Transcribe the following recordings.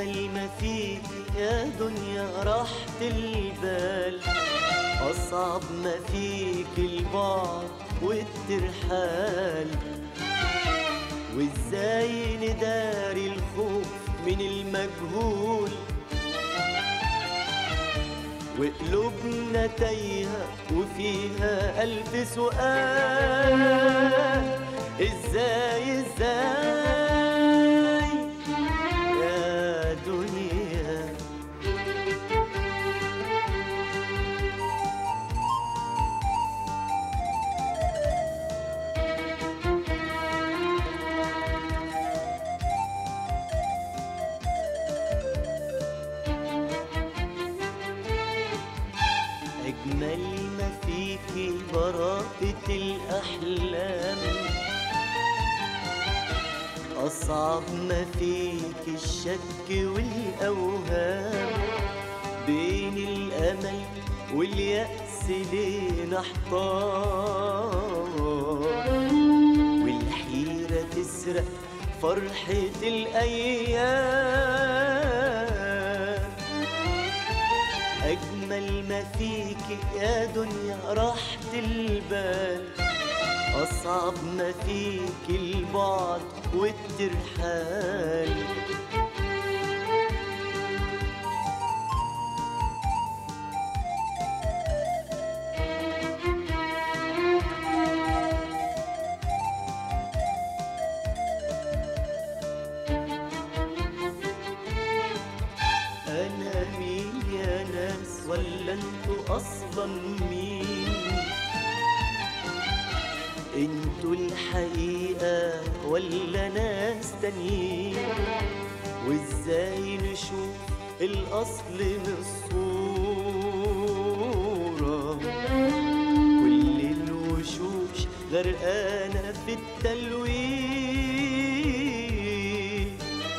أجمل ما فيك يا دنيا راحة البال أصعب ما فيك البعد والترحال وإزاي نداري الخوف من المجهول وقلوبنا تايهة وفيها ألف سؤال إزاي إزاي يا دنيا أجمل ما فيكي براءة الأحلام أصعب ما فيك الشك والأوهام بين الأمل واليأس لينا احتار والحيرة تسرق فرحة الأيام أجمل ما فيك يا دنيا راحة البال أصعب ما فيك البعد والترحال أنا مين يا ناس ولا انتوا أصلا مين انتوا الحقيقة ولا ناس تانيين وازاي نشوف الأصل من الصورة كل الوشوش غرقانة في التلوين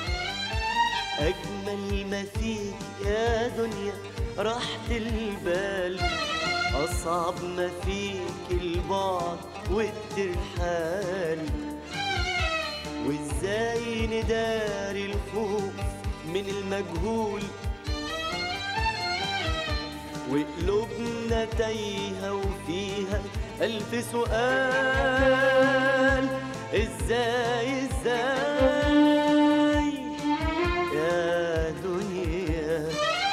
أجمل ما فيك يا دنيا راحة البال أصعب ما فيك البعد والترحال وإزاي نداري الخوف من المجهول وقلوبنا تايهة وفيها ألف سؤال إزاي إزاي يا دنيا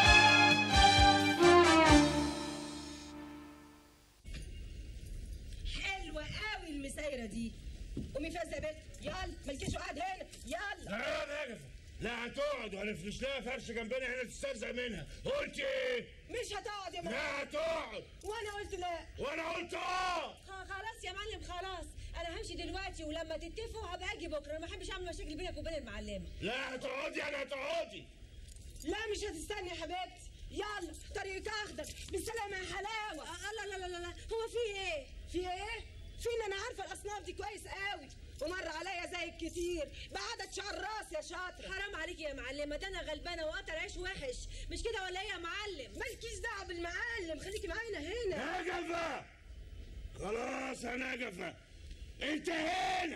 حلوة قوي المسايرة دي قومي فاز يا بنت يلا مالكيش قاعد هنا يلا لا نجفة لا هتقعد وهنفرش لها فرش جنبنا هنا تسترزق منها قلت ايه؟ مش هتقعد يا معلم لا هتقعد وانا قلت لا وانا قلت اه خ- خلاص يا معلم خلاص انا همشي دلوقتي ولما تتفقوا هبقى اجي بكره ما بحبش اعمل مشاكل بينك وبين المعلمه لا هتقعدي يعني هتقعدي لا مش هتستني يا حبيبتي يلا طريقك اخدك بالسلامة يا حلاوة آه، لا لا لا لا لا هو في ايه في ايه؟ فينا انا عارفة الاصناف دي كويس قوي ومر عليا زيك كتير بعدد شعر راس يا شاطرة حرام عليكي يا معلمه ده انا غلبانه وقطر عيش وحش مش كده ولا ايه يا معلم مالكيش دعوة بالمعلم خليكي معانا هنا نجفة خلاص يا نجفة انتهينا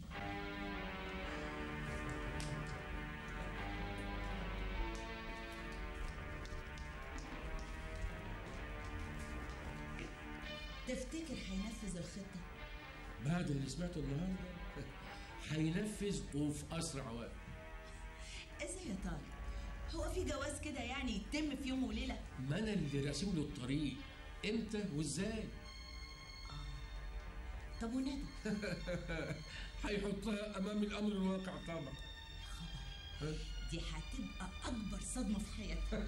تفتكر هينفذ الخطة؟ بعد اللي سمعته النهارده هينفذ وفي اسرع وقت ازاي يا طارق؟ هو في جواز كده يعني يتم في يوم وليلة؟ ما انا اللي راسم له الطريق امتى وازاي طب وندى؟ هيحطها امام الامر الواقع طبعا دي هتبقى أكبر صدمة في حياتها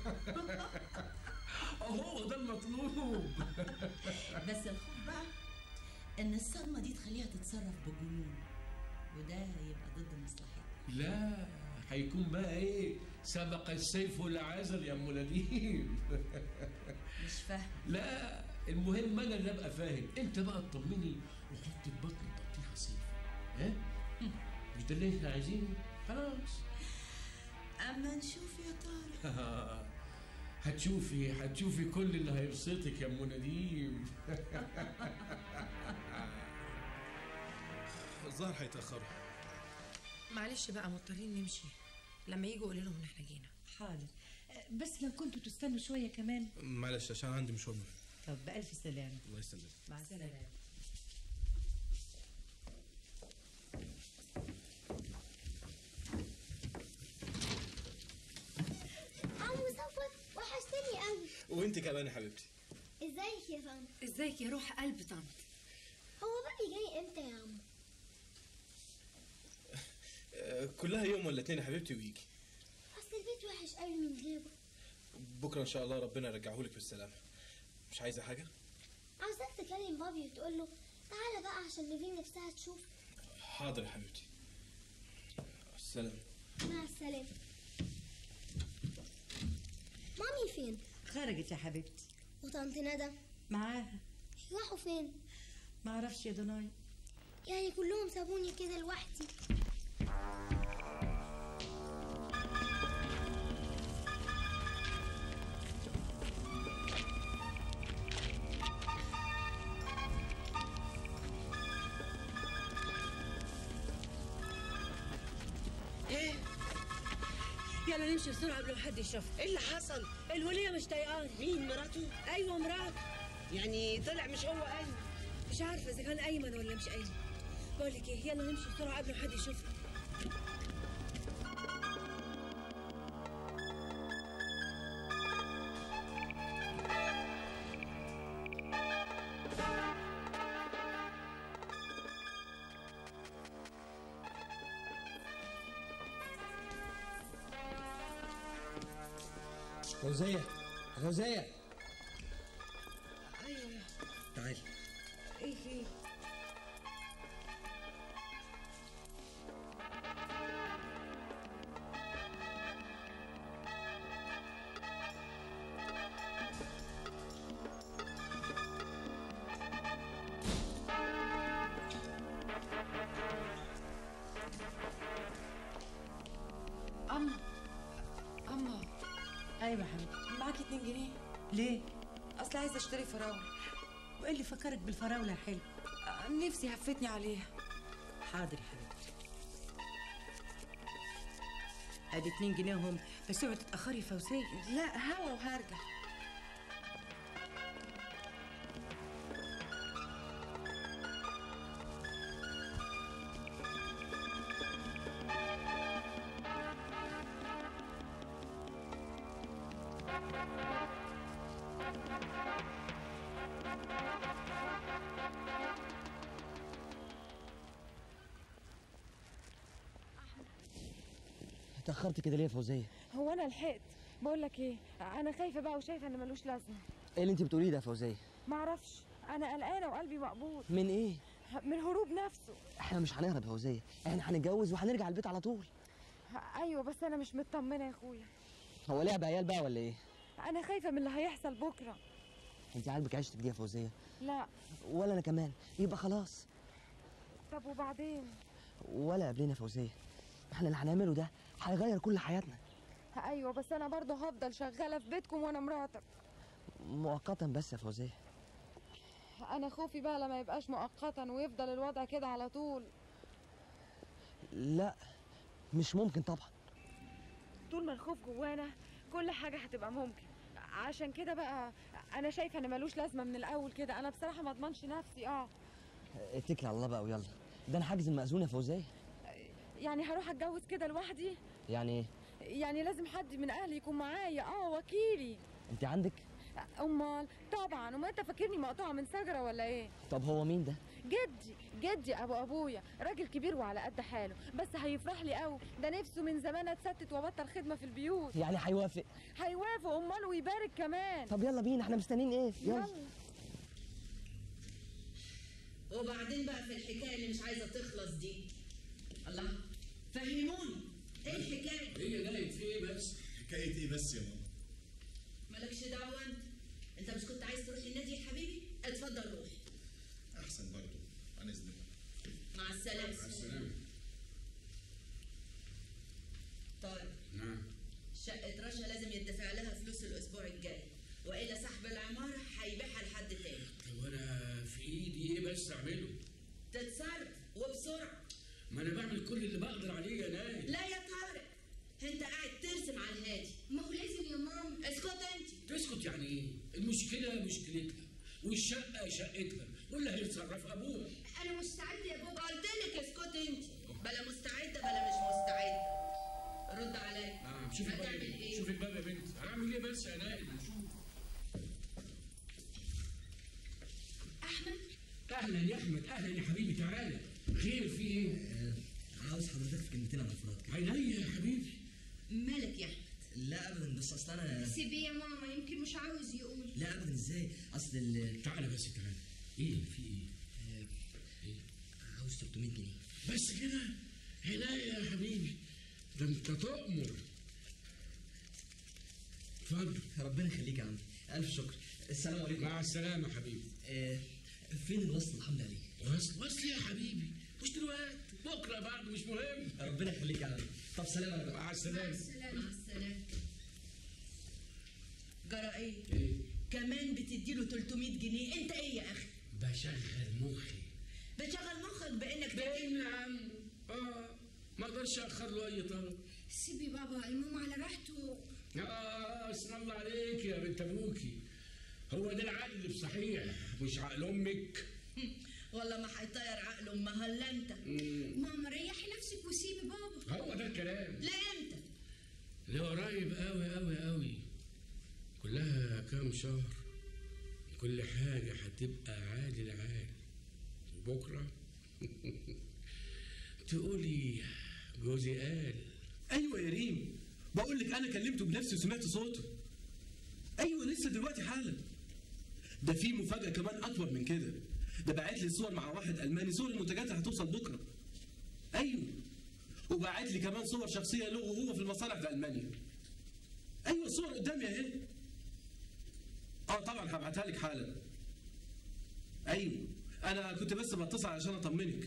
هو ده المطلوب بس الخوف بقى إن الصدمة دي تخليها تتصرف بجنون وده يبقى ضد مصلحتها لا هيكون بقى ايه سبق السيف والعازل يا ام نديم مش فاهم لا المهم انا اللي ابقى فاهم انت بقى تطمني وحط في بطنك بطيخه صيف ها مش ده اللي احنا عايزينه خلاص أما نشوف يا طارق هتشوفي هتشوفي كل اللي هيبسطك يا ام نديم الظاهر هيتأخروا معلش بقى مضطرين نمشي لما يجوا قولي لهم ان احنا جينا حاضر آه، بس لو كنتوا تستنوا شويه كمان معلش عشان عندي مشوار مهم. طب بألف سلامه الله يسلمك مع السلامه عمو صفوت وحشتني قوي وانت كمان يا حبيبتي ازيك يا طنط ازيك يا روح قلب طنط هو بابي جاي امتى يا عمو آه، كلها يوم ولا اتنين يا حبيبتي ويجي اصل البيت وحش قوي من غيره بكره ان شاء الله ربنا يرجعه لك بالسلامه مش عايزه حاجه عاوزاك تكلم بابي وتقول له تعالى بقى عشان نيفين نفسها تشوف حاضر يا حبيبتي السلام مع السلامه مامي فين خرجت يا حبيبتي وطنط ندى معاها راحوا فين معرفش يا دناي يعني كلهم سابوني كده لوحدي ايه يلا نمشي بسرعه قبل ما حد يشوف ايه اللي حصل الوليه مش طايقاني مين مراته ايوه مرات يعني طلع مش هو قال مش عارفه اذا كان ايمن ولا مش ايمن بقول لك ايه يلا نمشي بسرعه قبل ما حد يشوفنا فوزية فوزية ايوه تعالي ايه ايه اما اما ايوه يا حبيبتي معاكي 2 جنيه ليه اصل عايزه اشتري فراوله وايه اللي فكرك بالفراوله يا حلو آه، نفسي هفتني عليها حاضر يا حبيبتي ادي 2 جنيه هم بس اوعي تتاخري يا فوزيه لا هوا وهرجع اتأخرت كده ليه يا فوزية؟ هو انا لحقت بقول لك ايه انا خايفه بقى وشايفه ان ملوش لازمه ايه اللي انت بتقوليه ده يا فوزية؟ معرفش انا قلقانه وقلبي مقبوض من ايه؟ من هروب نفسه احنا مش هنهرب يا فوزية، احنا هنتجوز وهنرجع البيت على طول. ايوه بس انا مش مطمنه يا اخويا هو لعب عيال بقى ولا ايه؟ انا خايفه من اللي هيحصل بكره انت عاجبك عيشتك دي يا فوزية؟ لا ولا انا كمان، يبقى خلاص طب وبعدين ولا قبلنا يا فوزية. احنا اللي هنعمله ده هيغير كل حياتنا ايوه بس انا برضه هفضل شغاله في بيتكم وانا مراتك مؤقتا بس يا فوزية. انا خوفي بقى لما يبقاش مؤقتا ويفضل الوضع كده على طول لا مش ممكن طبعا. طول ما الخوف جوانا كل حاجه هتبقى ممكن عشان كده بقى انا شايفه ان ملوش لازمه من الاول كده انا بصراحه ما اضمنش نفسي اه اتكل على الله بقى ويلا. ده انا حاجز المأذون يا فوزية. يعني هروح اتجوز كده لوحدي يعني ايه؟ يعني لازم حد من اهلي يكون معايا اه وكيلي انت عندك؟ امال طبعا وما انت فاكرني مقطوعه من شجره ولا ايه طب هو مين ده؟ جدي جدي ابو ابويا راجل كبير وعلى قد حاله بس هيفرح لي قوي ده نفسه من زمان اتستت وابطل خدمه في البيوت يعني هيوافق. هيوافق امال ويبارك كمان طب يلا بينا احنا مستنيين ايه؟ يلا. وبعدين بقى في الحكايه اللي مش عايزه تخلص دي الله فهموني ايه الحكايه هي جاية في ايه بس؟ حكاية ايه بس يا ماما؟ مالكش دعوه انت انت مش كنت عايز تروح النادي يا حبيبي اتفضل روح أحسن برضو عن إذنك مع السلامه مع السلامة طيب نعم شقه رشا لازم يدفع لها فلوس الاسبوع الجاي والا صاحب العماره هيبيعها لحد تاني طب انا في ايدي ايه بس اعمله؟ تتصرف وبسرعه ما انا بعمل كل اللي بقدر عليه يا نايل لا يا طارق انت المشكله مشكلتها والشقه شقتها واللي هيتصرف ابوها انا مستعده يا بابا قلت لك اسكت انت بلا مستعده بلا مش مستعده رد عليا آه شوفي الباب هتعمل ايه؟ شوفي الباب يا بنت هعمل ايه بس يا نائل نشوف احمد اهلا يا احمد اهلا يا حبيبي تعالى خير في ايه؟ عاوز حضرتك في كلمتين عن الافراد كده عينيا يا حبيبي مالك يا احمد لا ابدا بس اصل انا سيبيه يا ماما يمكن مش عاوز يقول لا ابدا ازاي اصل ال... تعالى بس تعالى ايه في ايه؟ عاوز 300 جنيه بس كده هنايا يا حبيبي ده انت تؤمر اتفضل ربنا يخليك يا عمي الف شكر السلام عليكم مع السلامه حبيبي آه فين الوصل الحمد لله وصل وصل يا حبيبي مش دلوقتي بكره بعد مش مهم ربنا يخليك يا عمي طب سلام انا بقى مع السلامه السلامة مع السلامة جرى ايه؟ ايه كمان بتديله 300 جنيه انت ايه يا اخي؟ بشغل مخي بتشغل مخك بانك باين يا عم اه ما اقدرش اخر له اي طلب سيبي بابا المهم على راحته اه اسم الله عليك يا بنت ابوكي هو ده العقل بصحيح مش عقل امك والله ما هيطير عقل امها الا انت مم. ماما ريحي نفسك وسيبي بابا هو ده الكلام لا انت ده قريب قوي قوي قوي كلها كام شهر كل حاجة هتبقى عادل عال بكرة تقولي جوزي قال ايوه يا ريم بقول لك انا كلمته بنفسي وسمعت صوته ايوه لسه دلوقتي حالا ده في مفاجاه كمان اكبر من كده ده باعت لي صور مع واحد الماني صور المنتجات اللي هتوصل بكره ايوه وباعت لي كمان صور شخصيه له وهو في المصانع في المانيا ايوه الصور قدامي اهي اه طبعا هبعتها لك حالا ايوه انا كنت بس بتصل علشان اطمنك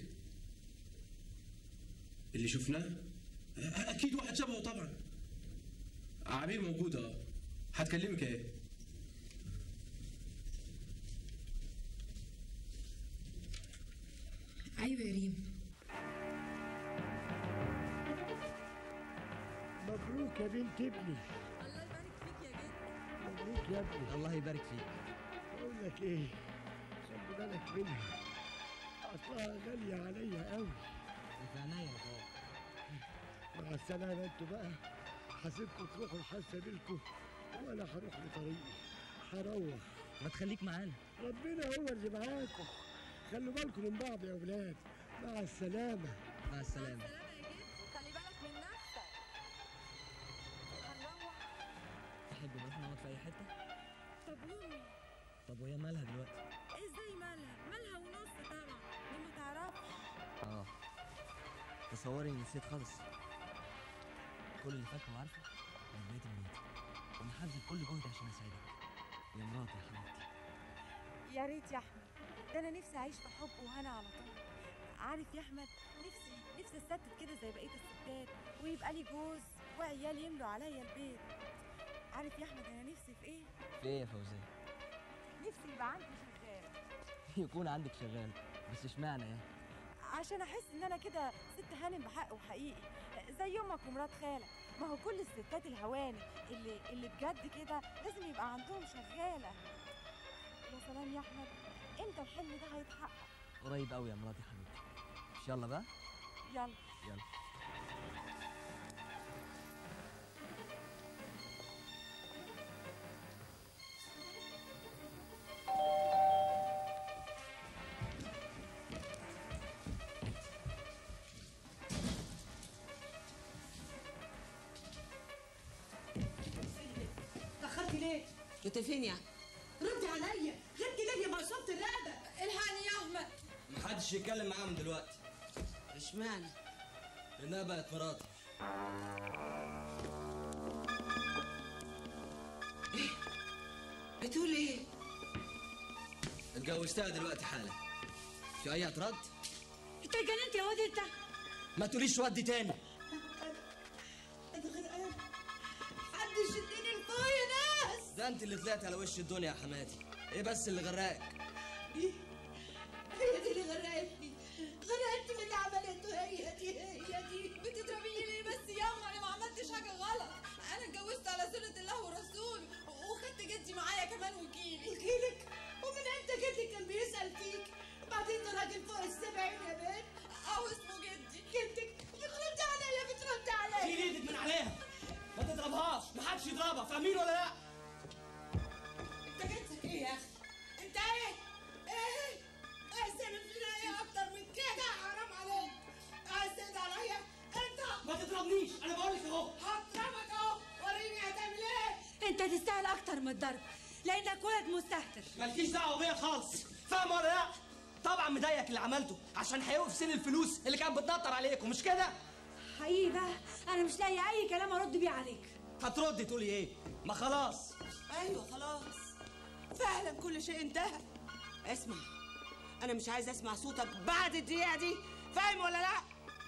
اللي شفناه اكيد واحد شبهه طبعا عبير موجوده اه هتكلمك اهي ايوه يا ريم مبروك يا بنت ابني مبروك يا ابني الله يبارك فيك اقول لك ايه خلي بالك منها اصلها غاليه عليا قوي في عينيا يا بابا مع السلامه انتوا بقى هسيبكم تروحوا الحاسه بيلكم وانا هروح لطريقي هروح ما تخليك معانا ربنا هو اللي معاكم خلوا بالكم من بعض يا اولاد مع السلامه مع السلامه خلي بالك من نفسك هنروح تحب نروح نقعد في اي حته طب ليه؟ طب وهي مالها دلوقتي ازاي مالها؟ مالها ونص طبعا دي ما تعرفش اه تصوري اني نسيت خالص كل اللي فاكره وعارفه كان بقيت مراتي وانا هبذل كل جهدي عشان اساعدك يا مراتي يا حبيبتي يا ريت يا احمد ده انا نفسي اعيش في حب وهنا على طول عارف يا احمد نفسي نفسي استتب كده زي بقيه الستات ويبقى لي جوز وعيال يملوا عليا البيت عارف يا احمد انا نفسي في ايه في ايه يا فوزيه نفسي يبقى عندي شغال يكون عندك شغال بس اشمعنى يعني عشان احس ان انا كده ست هانم بحق وحقيقي زي امك ومرات خالك ما هو كل الستات الهوانم اللي اللي بجد كده لازم يبقى عندهم شغاله يا سلام يا احمد امتى الحلم ده هيتحقق قريب قوي يا مراتي حبيبتي مش يلا بقى يلا يلا اتأخرتي ليه؟ كنت فين يعني؟ ردي عليا غبتي ليه يا مقصوبة الرقبة الحقني يا أحمد محدش يتكلم معاها من دلوقتي اشمعنى؟ لانها بقت مراتي بتقول ايه؟ اتجوزتها دلوقتي حالا في اي اعتراض أنت اتجننت يا واد أنت ما تقوليش ودي تاني أنا غرقان حد يشدني لفوق يا ناس ده انت اللي طلعت على وش الدنيا يا حماتي ايه بس اللي غرقك هي دي اللي غرقتني غرقتني من اللي عملته هي دي هي دي بتضربيني ليه بس ياما انا ما عملتش حاجه غلط انا اتجوزت على سنه الله ورسوله وخدت جدي معايا كمان وكيل تستاهل اكتر من الضرب لانك ولد مستهتر مالكيش دعوه بيا خالص فاهم ولا لا طبعا مضايقك اللي عملته عشان هيوقف سن الفلوس اللي كانت بتنطر عليكم مش كده حقيقي بقى انا مش لاقي اي كلام ارد بيه عليك هتردي تقولي ايه ما خلاص ايوه خلاص فعلا كل شيء انتهى اسمع انا مش عايز اسمع صوتك بعد الدقيقه دي فاهم ولا لا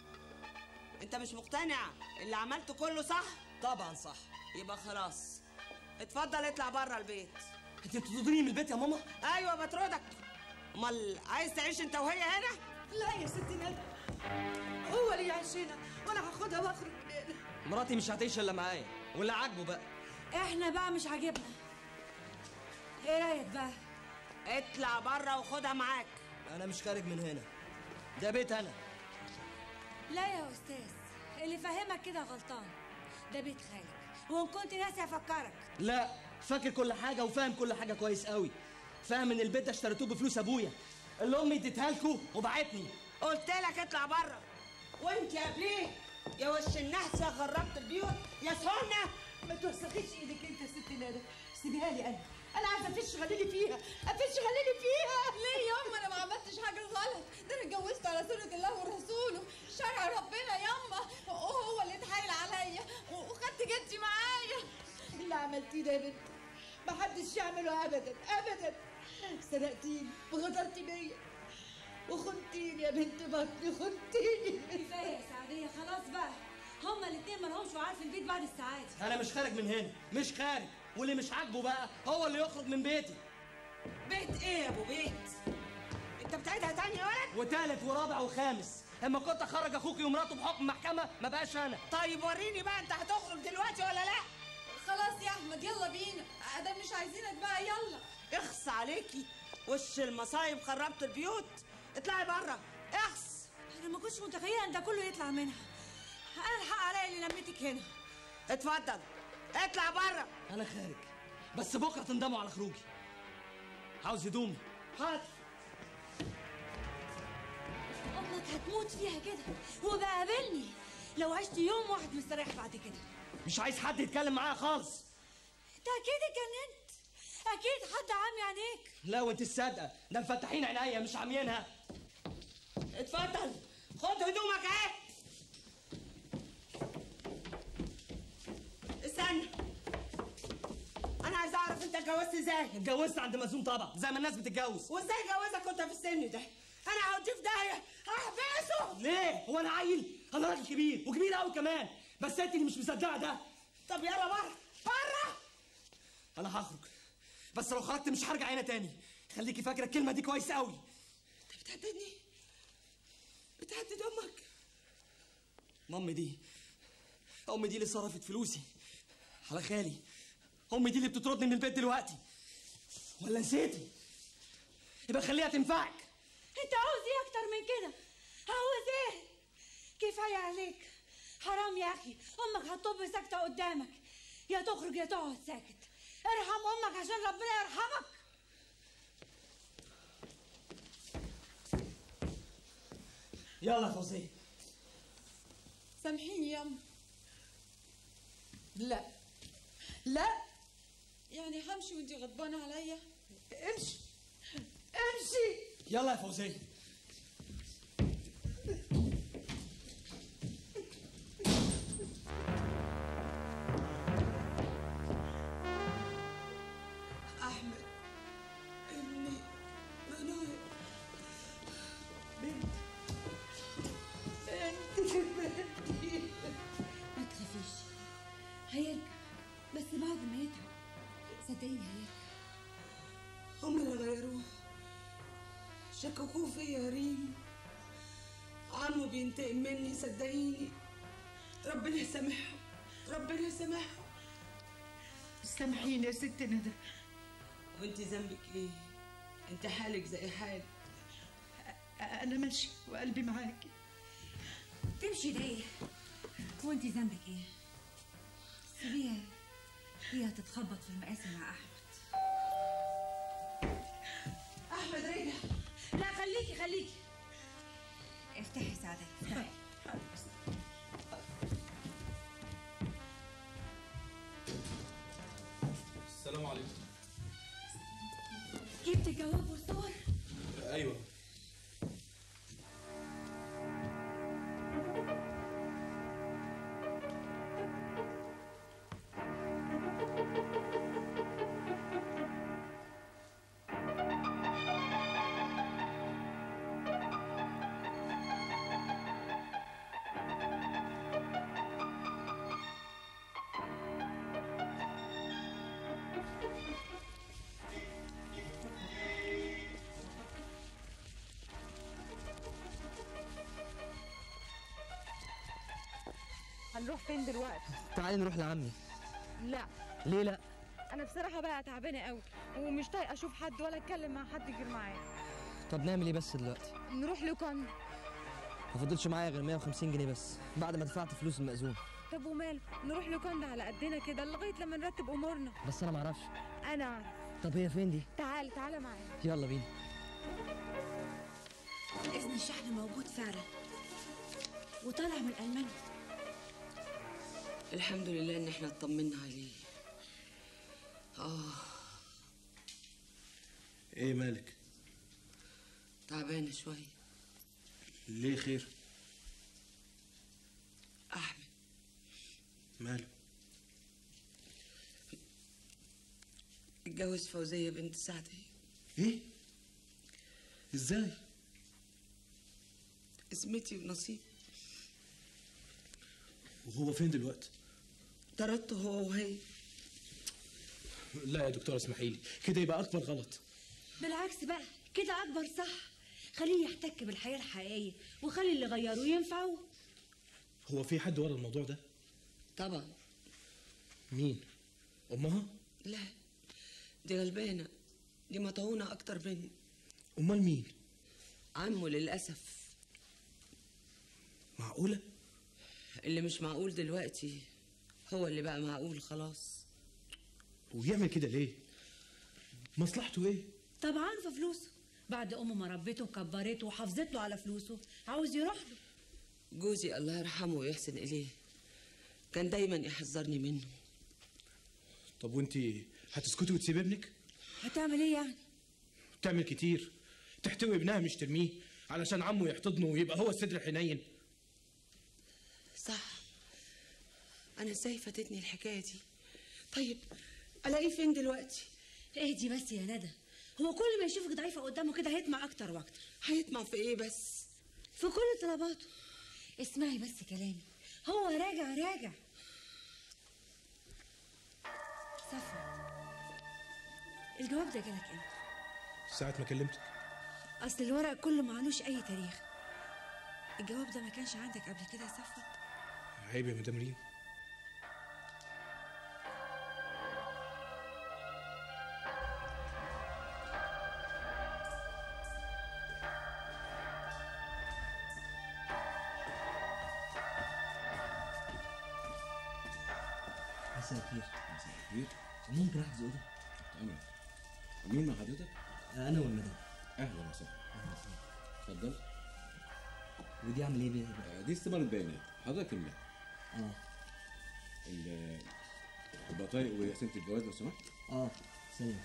انت مش مقتنع اللي عملته كله صح طبعا صح يبقى خلاص اتفضل اطلع بره البيت انت بتطرديني من البيت يا ماما ايوه بطردك امال عايز تعيش انت وهي هنا لا يا ست ندى هو اللي يعيش هنا وانا هاخدها واخرج من هنا مراتي مش هتعيش الا معايا واللي عاجبه بقى احنا بقى مش عاجبنا ايه رايك بقى اطلع بره وخدها معاك انا مش خارج من هنا ده بيت انا لا يا استاذ اللي فاهمك كده غلطان ده بيت خالك وان كنت ناسي افكرك لا فاكر كل حاجه وفاهم كل حاجه كويس قوي فاهم ان البيت ده اشتريتوه بفلوس ابويا اللي امي اديتها لكم وبعتني قلت لك اطلع بره وانت يا بليه يا وش النحس يا غربت البيوت يا سهنه ما توسخيش ايدك انت يا ست ندى سيبيها لي انا انا عايزه افش غليلي فيها افش غليلي فيها ليه ياما انا ما عملتش حاجه غلط ده انا اتجوزت على سنه الله ورسوله شرع ربنا ياما وهو اللي اتحايل عليا وخدت جدي معايا اللي عملتيه ده يا بنت ما حدش يعمله ابدا ابدا سرقتيني وغدرتي بيا وخنتيني يا بنت بطني خنتيني كفايه يا سعديه خلاص بقى هما الاتنين مالهمش وعار في البيت بعد السعاده انا مش خارج من هنا مش خارج واللي مش عاجبه بقى هو اللي يخرج من بيتي بيت ايه يا ابو بيت انت بتعيدها تاني يا ولد وتالت ورابع وخامس اما كنت اخرج اخوكي ومراته بحكم محكمه ما بقاش انا طيب وريني بقى انت هتخرج دلوقتي ولا لا خلاص يا احمد يلا بينا ادام مش عايزينك بقى يلا اخص عليكي وش المصايب خربت البيوت اطلعي بره اخص انا ما كنتش متخيله ان ده كله يطلع منها انا الحق عليا اللي لميتك هنا اتفضل اطلع بره انا خارج بس بكره تندموا على خروجي عاوز هدومي حاضر امك هتموت فيها كده وبقى قابلني لو عشت يوم واحد مستريح بعد كده مش عايز حد يتكلم معايا خالص انت اكيد اتجننت اكيد حد عامي عينيك لا وانت الصادقه ده مفتحين عينيا مش عاميينها اتفضل خد هدومك اهي استنى انا عايز اعرف انت اتجوزت ازاي اتجوزت عند مزوم طبعا زي ما الناس بتتجوز وازاي جوزك وانت في السن ده انا هوديه في داهيه هحبسه ليه هو انا عيل انا راجل كبير وكبير قوي كمان بس انت اللي مش مصدقه ده طب يلا بره بره انا هخرج بس لو خرجت مش هرجع هنا تاني خليكي فاكره الكلمه دي كويس قوي انت بتهددني بتهدد امك مامي دي امي دي اللي صرفت فلوسي على خالي امي دي اللي بتطردني من البيت دلوقتي ولا نسيتي يبقى خليها تنفعك انت عاوز ايه اكتر من كده عاوز ايه كفايه عليك حرام يا اخي امك هتطب ساكته قدامك يا تخرج يا تقعد ساكت ارحم امك عشان ربنا يرحمك يلا يا فوزيه سامحيني ياما لا لا يعني همشي وانتي غضبانه عليا امشي امشي يلا يا فوزيه احمد ابني منى بنت بنتي بنتي ما تخافيش هيرجع بس بعد ما يتعب صدقيني هيرجع هم اللي غيروه شككوه فيا يا ريم عمو بينتقم مني صدقيني ربنا يسامحهم ربنا يسامحهم سامحيني يا ست ندى وانت ذنبك ايه انت حالك زي حالي انا ماشي وقلبي معاكي تمشي ليه وانت ذنبك ايه سيبيها هي هتتخبط في المقاسي مع احمد احمد رجع لا خليكي خليكي افتحي سعادة افتحي جبت الجواب والصور ايوه هنروح فين دلوقتي تعالي نروح لعمي لا ليه لا انا بصراحه بقى تعبانه قوي ومش طايقه اشوف حد ولا اتكلم مع حد غير معايا طب نعمل ايه بس دلوقتي نروح لوكان ما فضلش معايا غير 150 جنيه بس بعد ما دفعت فلوس المأذون طب وماله نروح لوكان ده على قدنا كده لغايه لما نرتب امورنا بس انا معرفش انا اعرف طب هي فين دي تعال تعال معايا يلا بينا إذن الشحن موجود فعلا وطالع من ألمانيا الحمد لله ان احنا اطمنا عليه اه ايه مالك تعبانه شويه ليه خير احمد ماله اتجوز فوزيه بنت سعديه ايه ازاي اسمتي ونصيب وهو فين دلوقتي طردته هو وهي لا يا دكتور اسمحي لي كده يبقى اكبر غلط بالعكس بقى كده أكبر صح خليه يحتك بالحياة الحقيقية وخلي اللي غيروه ينفعه هو في حد ورا الموضوع ده طبعا مين امها لا دي غلبانه دي مطعونه اكتر مني امال مين عمه للاسف معقوله اللي مش معقول دلوقتي هو اللي بقى معقول خلاص ويعمل كده ليه مصلحته ايه طبعا في فلوسه بعد أمه ما ربته وكبرته وحافظت له على فلوسه عاوز يروح له جوزي الله يرحمه ويحسن اليه كان دايما يحذرني منه طب وانت هتسكتي وتسيبي ابنك هتعمل ايه يعني تعمل كتير تحتوي ابنها مش ترميه علشان عمه يحتضنه ويبقى هو الصدر الحنين صح انا ازاي فاتتني الحكايه دي طيب الاقيه فين دلوقتي اهدي بس يا ندى هو كل ما يشوفك ضعيفة قدامه كده هيطمع أكتر وأكتر هيطمع في إيه بس؟ في كل طلباته اسمعي بس كلامي هو راجع راجع صفا الجواب ده جالك امتى؟ ساعة ما كلمتك أصل الورق كله معلوش أي تاريخ الجواب ده ما كانش عندك قبل كده يا صفا عيب يا مدام ريم مساء الخير مساء الخير ممكن احجز اوضه أمرك مين مع حضرتك؟ انا والمدام أهلا وسهلا اتفضل ودي اعمل ايه بيها آه، دي استمارة بيانات حضرتك املاها اه ال- البطايق وسنة الجواز لو سمحت اه ثانيه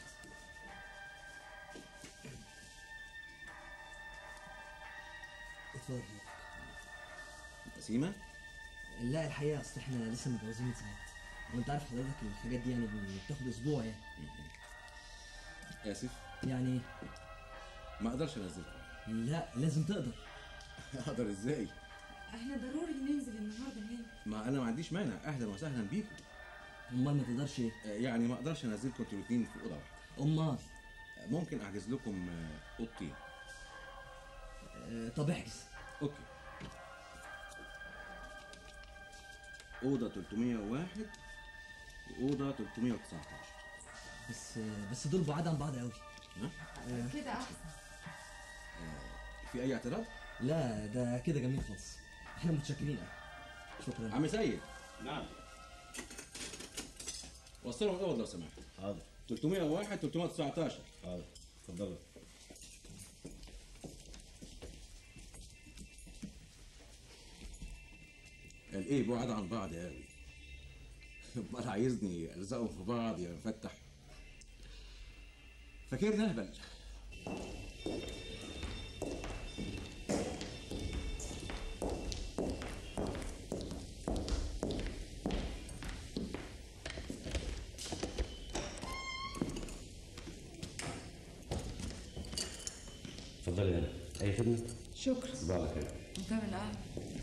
اتفضل قسيمة لا الحقيقه اصل احنا لسه متجوزين من ساعات وانت عارف حضرتك الحاجات دي يعني بتاخد اسبوع يعني آسف يعني ما أقدرش أنزلكم لا لازم تقدر أقدر إزاي؟ احنا ضروري ننزل النهارده هنا ما أنا ما عنديش مانع أهلا وسهلا بيكم امال ما تقدرش ايه؟ يعني ما أقدرش أنزلكم انتوا الاتنين في أوضة واحدة امال ممكن أحجز لكم آه، أوضتين آه، طب احجز أوكي أوضة 301 وأوضة 319 بس بس دول بعاد عن بعض قوي ها؟ كده احسن في أي اعتراض؟ لا ده كده جميل خالص احنا متشكرين قوي شكرا عم سيد نعم وصلهم الأوض لو سمحت حاضر 301 319 حاضر اتفضلوا قال ايه بعاد عن بعض يا قوي امال عايزني الزقهم في بعض يا مفتح فاكرني اهبل اتفضلي هنا اي خدمه شكرا صباح الخير انت من القهوة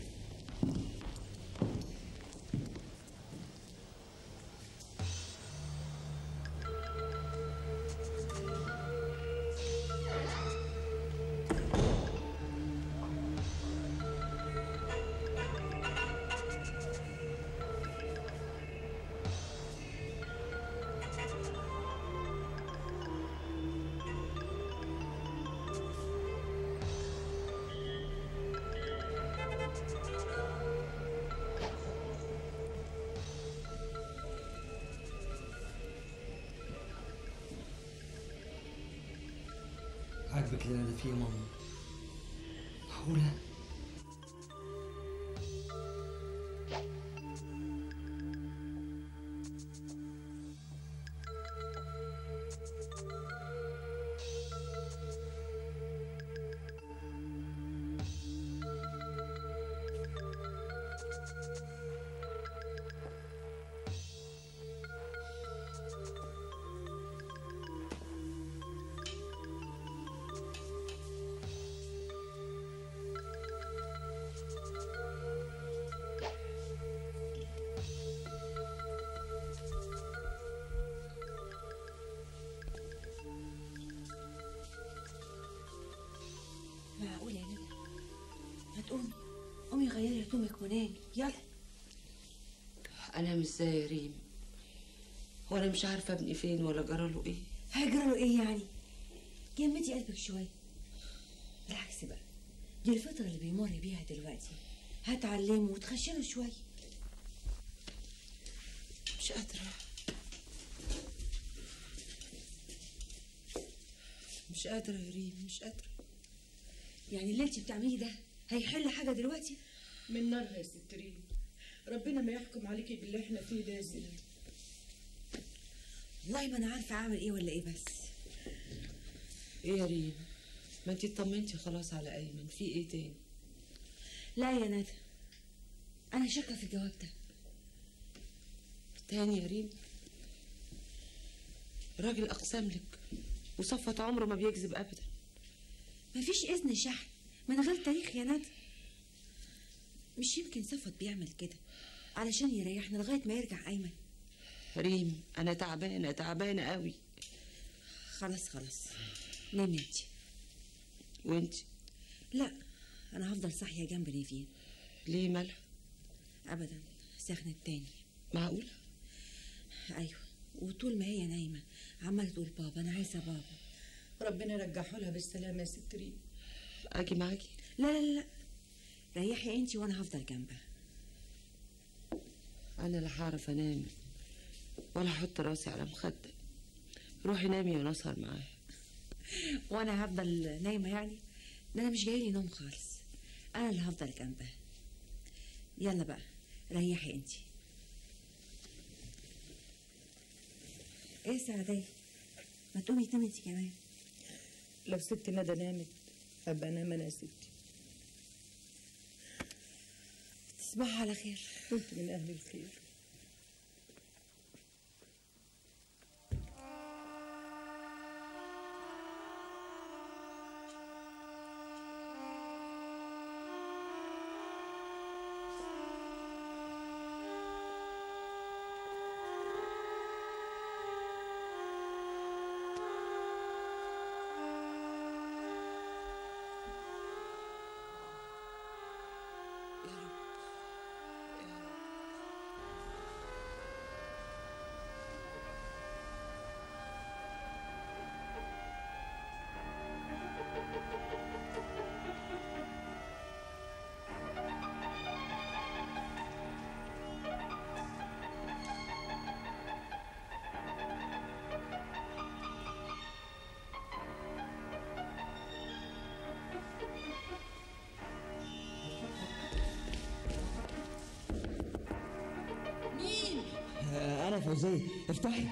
عاجبك اللي انا فيه يا ماما معقولة معقول يا ندى ما تقومي قومي غيري هدومك ونامي يلا انام ازاي يا ريم وانا مش عارفه ابني فين ولا جراله ايه هيجرى له ايه يعني جمدي قلبك شويه بالعكس بقى دي الفترة اللي بيمر بيها دلوقتي هتعلمه وتخشنه شوية مش قادره مش قادره يا ريم مش قادره يعني اللي انت بتعمليه ده هيحل حاجة دلوقتي من نارها يا ست ريم ربنا ما يحكم عليكي باللي احنا فيه ده يا ست والله ما انا عارفة اعمل ايه ولا ايه بس ايه يا ريم ما انتي اطمنتي خلاص على ايمن في ايه تاني لا يا ندى انا شاكة في الجواب ده تاني يا ريم راجل اقسم لك وصفت عمره ما بيكذب ابدا مفيش اذن شحن من غير تاريخ يا ندى مش يمكن صفت بيعمل كده علشان يريحنا لغاية ما يرجع أيمن ريم أنا تعبانة تعبانة قوي خلاص خلاص نامي انتي وانت لا أنا هفضل صاحية جنب نيفين ليه مالها أبدا سخنت تاني معقول أيوة وطول ما هي نايمة عمالة تقول بابا أنا عايزة بابا ربنا يرجعه لها بالسلامة يا ست ريم اجي معاكي لا لا لا لا ريحي انتي وأنا هفضل جنبها انا لا هعرف انام ولا احط راسي على مخده روحي نامي وانا اسهر معاها وأنا هفضل نايمة يعني ده أنا مش جايلي نوم خالص أنا اللي هفضل جنبها يلا بقى ريحي انتي ايه سعدية ما تقومي تنامي انتي كمان لو ست ندى نامت ابقى انام انا يا ستي تصبحي على خير كنت من اهل الخير مين؟ آه، انا فوزيه افتحي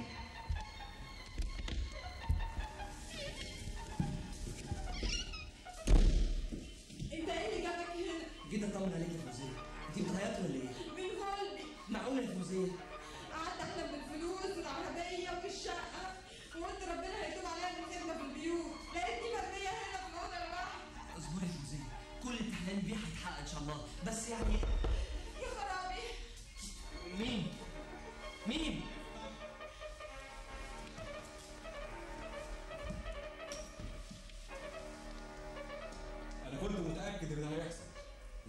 انت ايه اللي جابك هنا؟ جيت اطمن عليك يا فوزيه انت بتعيطي ولا ايه من غلبي معقوله يا فوزيه قعدت احلم بالفلوس والعربيه والشقه وقلت ربنا هيتوب عليا من خدمه في البيوت لقيتني مرميه هنا في الاوضه لوحدي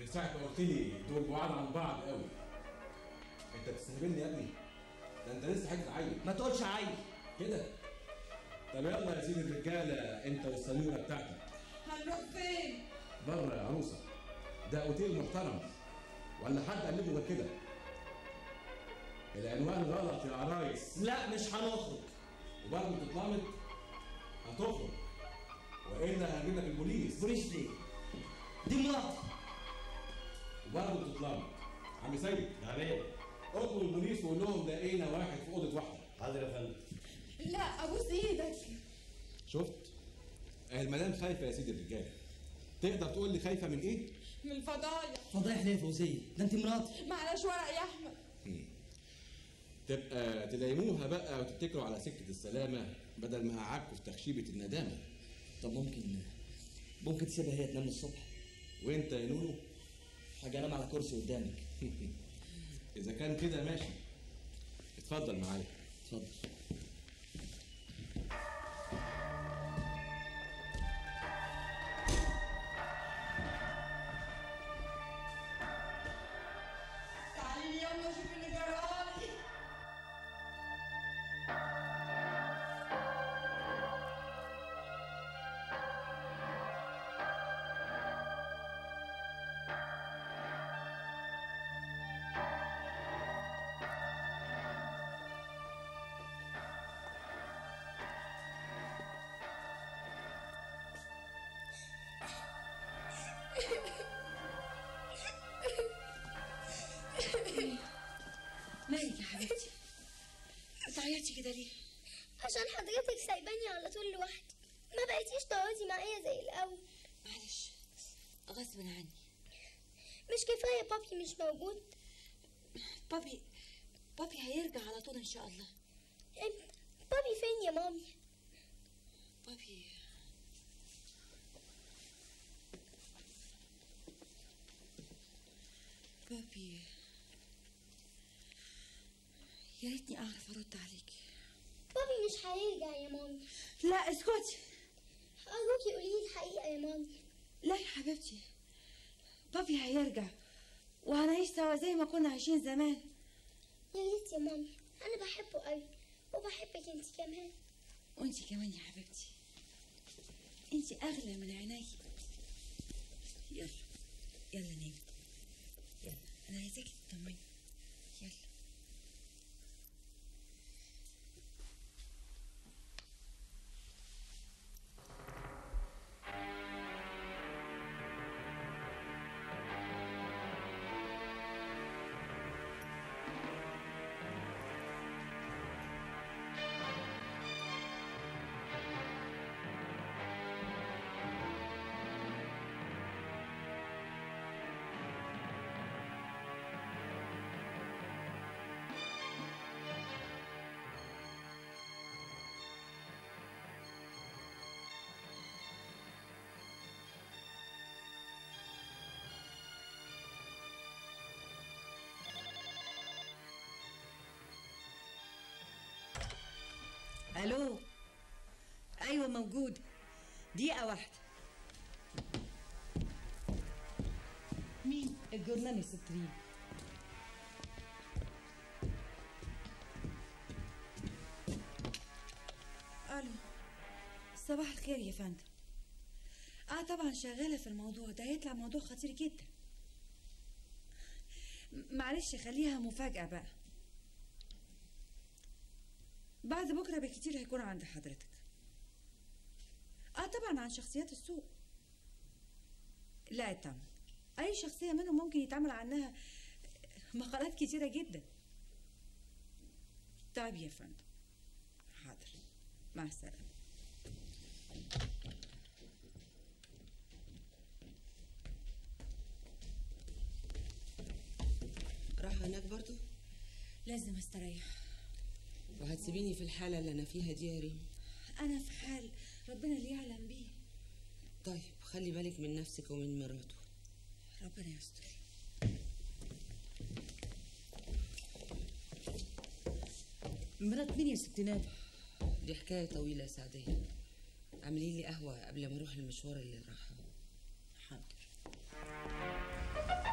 ساعة ما قلت لي دول بعاد عن بعض قوي انت بتستهبلني يا ابني ده انت لسه حاجة عيل ما تقولش عيل كده طب يلا يا سيدي الرجالة انت والسميرة بتاعتك هنروح فين؟ بره يا عروسة ده اوتيل محترم ولا حد قال لكم غير كده العنوان غلط يا عرايس لا مش هنخرج وبرضه تتلمط هتخرج والا هجيب لك البوليس بوليس ليه؟ دي مراتي وبرضه تتلمط عم سيد نعم ايه؟ اطلب البوليس وقول لهم لقينا واحد في اوضه واحده حاضر يا فندم لا ابوس ايدك شفت؟ اهي المدام خايفه يا سيدي الرجاله تقدر تقول لي خايفه من ايه؟ من الفضايح فضايح ليه يا فوزيه؟ ده انت مراتي معلش ورق يا احمد تبقى تدايموها بقى وتتكلوا على سكه السلامه بدل ما اقعدكم في تخشيبه الندامه طب ممكن ممكن تسيبها هي تنام الصبح وانت يا نونو حاجه انام على كرسي قدامك اذا كان كده ماشي اتفضل معايا اتفضل تعالي لي يلا شوفي اللي جرالي مالك يا حبيبتي بتعيطي كده ليه عشان حضرتك سايباني على طول لوحدي ما بقيتيش تقعدي معايا زي الاول معلش غصب عني مش كفايه بابي مش موجود بابي بابي هيرجع على طول ان شاء الله امتى بابي فين يا مامي بابي بابي يا ريتني اعرف ارد عليكي بابي مش هيرجع يا مامي لا اسكتي ارجوكي قولي لي الحقيقه يا مامي لا يا حبيبتي بابي هيرجع وهنعيش سوا زي ما كنا عايشين زمان يا ريت يا مامي انا بحبه قوي وبحبك انت كمان وانتي كمان يا حبيبتي انتي اغلى من عيني يلا يلا نيجي يلا انا عايزاكي تطمني يلا الو ايوه موجود دقيقه واحده مين الجورنال يا ست ريم الو صباح الخير يا فندم اه طبعا شغاله في الموضوع ده هيطلع موضوع خطير جدا م- معلش خليها مفاجاه بقى بعد بكره بكتير هيكون عند حضرتك اه طبعا عن شخصيات السوق لا طبعا اي شخصيه منهم ممكن يتعمل عنها مقالات كتيره جدا طيب يا فندم حاضر مع السلامه راح هناك برضو لازم استريح وهتسيبيني في الحالة اللي أنا فيها دي يا ريم انا في حال ربنا اللي يعلم بيه طيب خلي بالك من نفسك ومن مراته ربنا يستر مرات مين يا ست نادى؟ دي حكاية طويلة يا سعدية اعملي لي قهوة قبل ما اروح المشوار اللي رايحة حاضر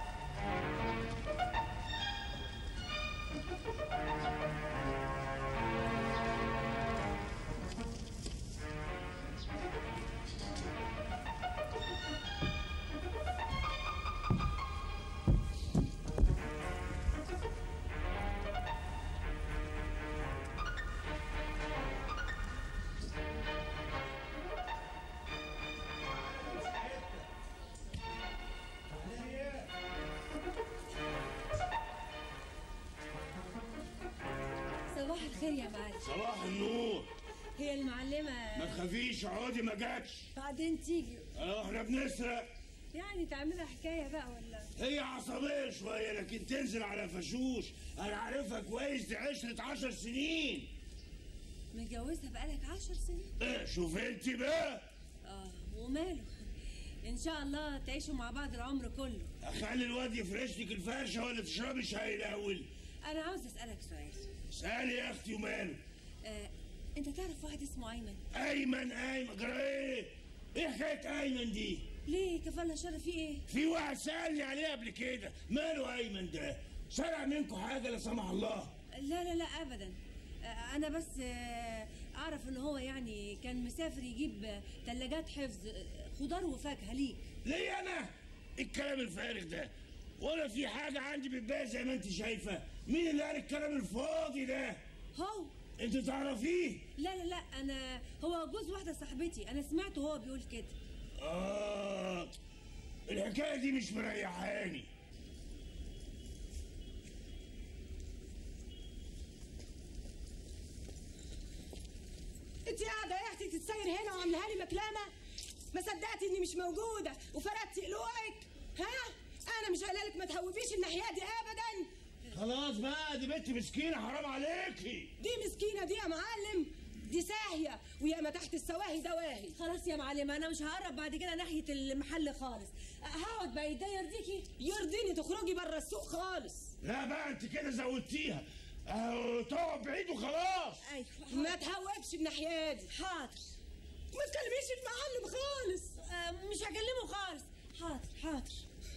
صباح الخير يا معلم صباح النور هي المعلمة ما تخافيش عودي ما جاتش بعدين تيجي اه احنا بنسرق يعني تعملها حكاية بقى ولا هي عصبية شوية لكن تنزل على فشوش أنا عارفها كويس دي عشرة عشر سنين متجوزها بقالك عشر سنين إيه شوف أنت بقى اه وماله ان شاء الله تعيشوا مع بعض العمر كله أخلي الواد يفرش لك الفرشة ولا تشربي شاي الأول انا عاوز اسالك سؤال اسألي يا أختي وماله آه، انت تعرف واحد اسمه ايمن أيمن أيمن جرى إيه؟ إيه حكاية أيمن دي؟ ليه كفالة شر في ايه في واحد سألني عليه قبل كده ماله أيمن ده؟ سرق منكم حاجة لا سمح الله لا لا لا ابدا آه، انا بس آه، اعرف ان هو يعني كان مسافر يجيب آه، تلاجات حفظ آه، خضار وفاكهه ليك ليه أنا؟ إيه الكلام الفارغ ده؟ ولا في حاجة عندي بتبيع زي ما أنت شايفة؟ مين اللي قال الكلام الفاضي ده؟ هو أنت تعرفيه؟ لا لا لا انا هو جوز واحده صاحبتي انا سمعته هو بيقول كده آه الحكاية دي مش مريحاني انت قاعده يا اختي تتسير هنا وعاملاها لي مكلمه ما صدقتي اني مش موجوده وفردتي قلوعك ها انا مش قايله لك ما تهوبيش الناحيه دي ابدا خلاص بقى دي بنت مسكينة حرام عليكي دي مسكينه دي يا معلم دي ساهيه ويا ما تحت السواهي دواهي خلاص يا معلم انا مش هقرب بعد كده ناحيه المحل خالص هقعد بقى ده يرضيكي يرضيني تخرجي بره السوق خالص لا بقى أنت كده زودتيها أهو تقعد بعيد وخلاص ايوه ما تهوبش الناحيه دي حاضر ما تكلميش المعلم خالص آه، مش هكلمه خالص حاضر حاضر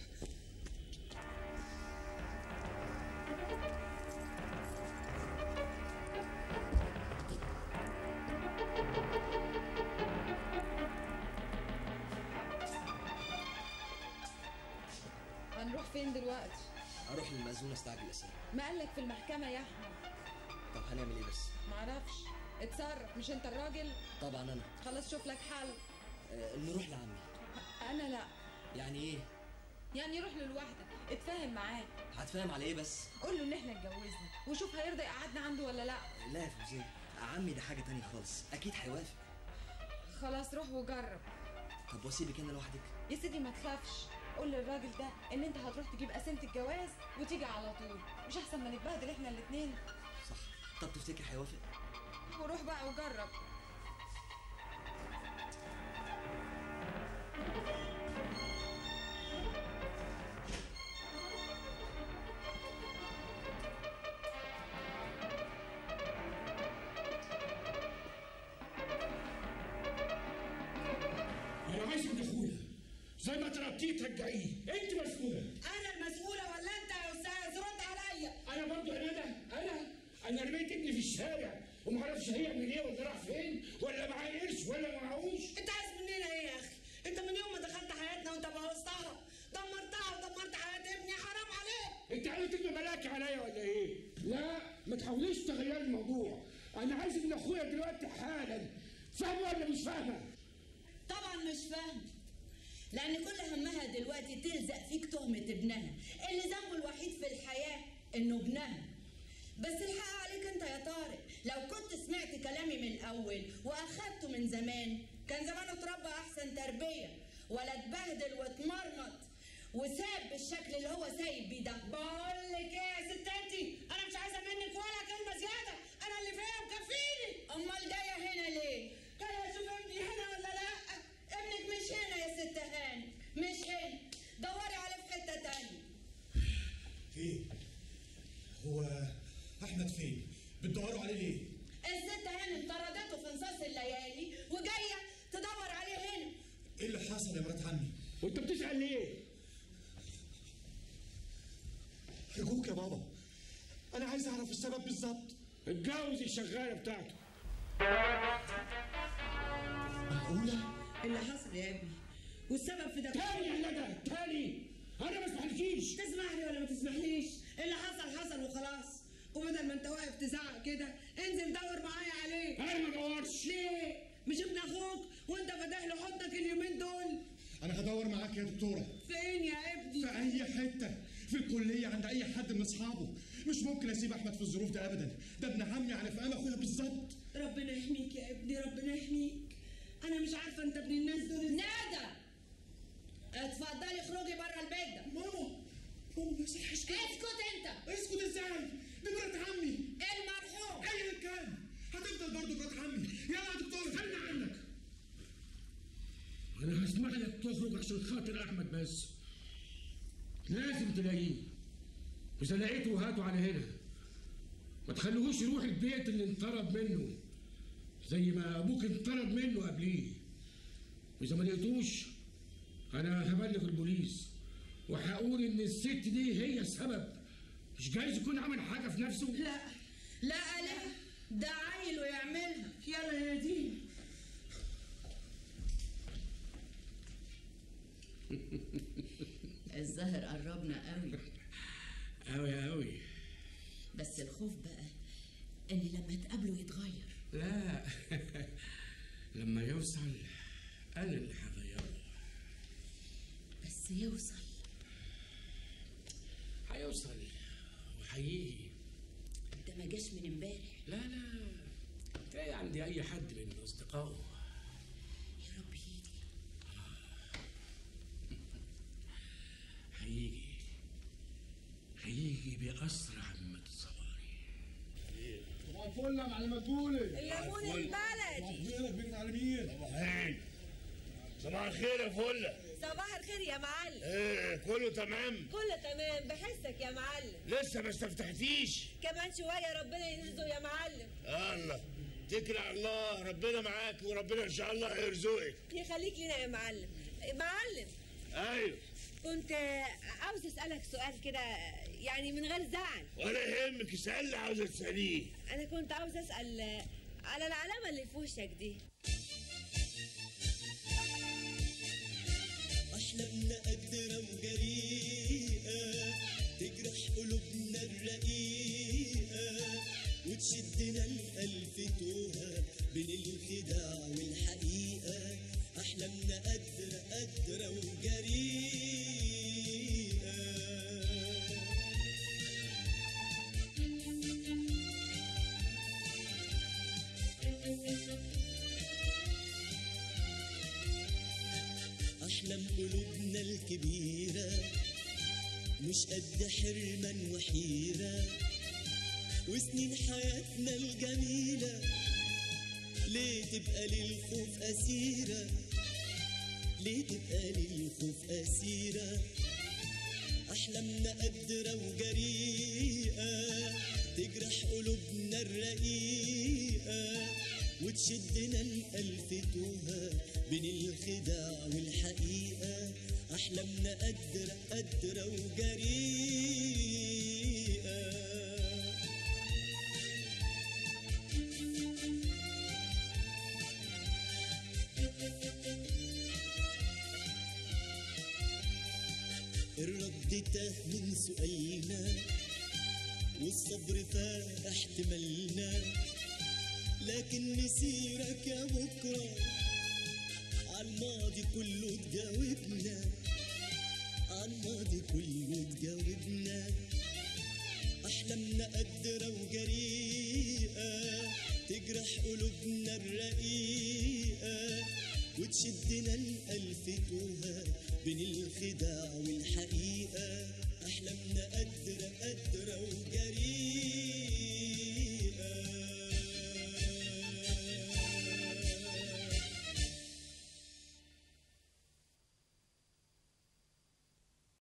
هنروح فين دلوقتي اروح للمأذون استعجل اسئله ما قالك في المحكمة يا احمد طب هنعمل ايه بس معرفش اتصرف مش انت الراجل طبعا انا خلاص شوف لك حل آه نروح لعمي انا لا يعني ايه يعني روح له لوحدك اتفاهم معاه هتفاهم على ايه بس قول له ان احنا اتجوزنا وشوف هيرضى يقعدنا عنده ولا لا لا يا فوزيه عمي ده حاجه تانية خالص اكيد هيوافق خلاص روح وجرب طب واسيبك انا لوحدك يا سيدي ما تخافش قول للراجل ده ان انت هتروح تجيب قسيمة الجواز وتيجي على طول مش احسن ما نتبهدل احنا الاتنين صح طب تفتكر هيوافق وروح بقى وجرب يا مسك اخويا زي ما تربتيه ترجعيه انت مسؤوله انا المسؤوله ولا انت يا استاذ رد عليا انا برضه انا ده انا انا رميت ابني في الشارع وما اعرفش هيعمل ايه ولا راح فين ولا معاه قرش ولا معهوش انت عايز مننا ايه يا اخي انت من يوم ما دخلت حياتنا وانت بوظتها دمرتها ودمرت حياه ابني حرام عليك انت عايز تبقى ملاكي عليا ولا ايه؟ لا ما تحاوليش تغيري الموضوع انا عايز ابن اخويا دلوقتي حالا فاهمه ولا مش فاهمه؟ طبعا مش فاهم لان كل همها دلوقتي تلزق فيك تهمة ابنها اللي ذنبه الوحيد في الحياة انه ابنها بس الحق عليك انت يا طارق لو كنت سمعت كلامي من الاول واخدته من زمان كان زمانه اتربى احسن تربية ولا اتبهدل واتمرمط وساب بالشكل اللي هو سايب بيه ده بقول لك ايه يا ستاتي انا مش عايزه منك ولا كلمه زياده انا اللي فيها مكفيني امال جايه هنا ليه جايه اشوف ابني هنا ولا لا ابنك مش هنا يا ست هاني مش هنا دوري عليه في حته تانية فين؟ هو احمد فين؟ بتدوروا عليه ليه؟ الست هاني طردته في نصاص الليالي وجايه تدور عليه هنا ايه اللي حصل يا مرات عمي؟ وانت بتسال ليه؟ ارجوك يا بابا انا عايز عايز اعرف السبب بالظبط اتجوز الشغاله بتاعته معقوله اللي حصل يا ابني والسبب في ده تاني يا ندى تاني انا ما اسمحلكيش تسمح لي ولا ما تسمحليش اللي حصل حصل وخلاص وبدل ما انت واقف تزعق كده انزل دور معايا عليه انا ما ادورش ليه مش ابن اخوك وانت فاتح له حضنك اليومين دول انا هدور معاك يا دكتوره فين يا ابني في اي حته في الكليه عند اي حد من اصحابه مش ممكن اسيب احمد في الظروف ده ابدا ده ابن عمي على فقام اخويا بالظبط ربنا يحميك يا ابني ربنا يحميك انا مش عارفه انت ابن الناس دول ازاي. ندى اتفضلي اخرجي بره البيت ده ماما ماما ما يصحش كده اسكت انت اسكت ازاي دي مرات عمي المرحوم ايا كان هتفضل برضه مرات عمي يلا يا دكتور خلي عنك انا هسمح لك تخرج عشان خاطر احمد بس لازم تلاقيه اذا لقيته هاته على هنا ما تخليهوش يروح البيت اللي انطرد منه زي ما ابوك انطرد منه قبليه واذا ما لقيتوش انا هبلغ البوليس وهقول ان الست دي هي السبب مش جايز يكون عمل حاجه في نفسه لا لا ليه ده عيل ويعملها يلا يا نادين الظاهر قربنا قوي قوي قوي بس الخوف بقى ان لما تقابله يتغير لا لما يوصل انا اللي هغيره بس يوصل هيوصل وهيجي ده ما جاش من امبارح لا لا جاي عندي اي حد من اصدقائه يا رب يجي هيجي هيجي باسرع مما تتصوري صباح الفل يا معلم مدبولي الليمون البلدي غيرك بيجي على مين؟ صباحين صباح الخير يا فله صباح الخير يا معلم ايه كله تمام كله تمام بحسك يا معلم لسه ما استفتحتيش كمان شوية ربنا يرزقه يا معلم الله اتكل على الله ربنا معاك وربنا ان شاء الله هيرزقك يخليك لنا يا معلم معلم ايوه كنت عاوز اسألك سؤال كده يعني من غير زعل ولا يهمك اسال اللي عاوزه تساليه انا كنت عاوز اسأل على العلامة اللي في وشك دي أحلامنا قادرة وجريئة تجرح قلوبنا الرقيقة وتشدنا الألف توهة بين الخداع والحقيقة أحلامنا قادرة قادرة وجريئة أحلام قلوبنا الكبيرة مش قد حرما وحيرة وسنين حياتنا الجميلة ليه تبقى للخوف أسيرة ليه تبقى للخوف أسيرة أحلامنا قادرة وجريئة تجرح قلوبنا الرقيقة وتشدنا الألف توهة بين الخداع والحقيقة أحلامنا قادرة قادرة وجريئة الرد تاه من سؤالنا والصبر فات احتمالنا لكن مسيرك يا بكرة عالماضي كله تجاوبنا عالماضي كله تجاوبنا أحلامنا قادرة وجريئة تجرح قلوبنا الرقيقة وتشدنا الألف توهة بين الخداع والحقيقة أحلامنا قادرة قادرة وجريئة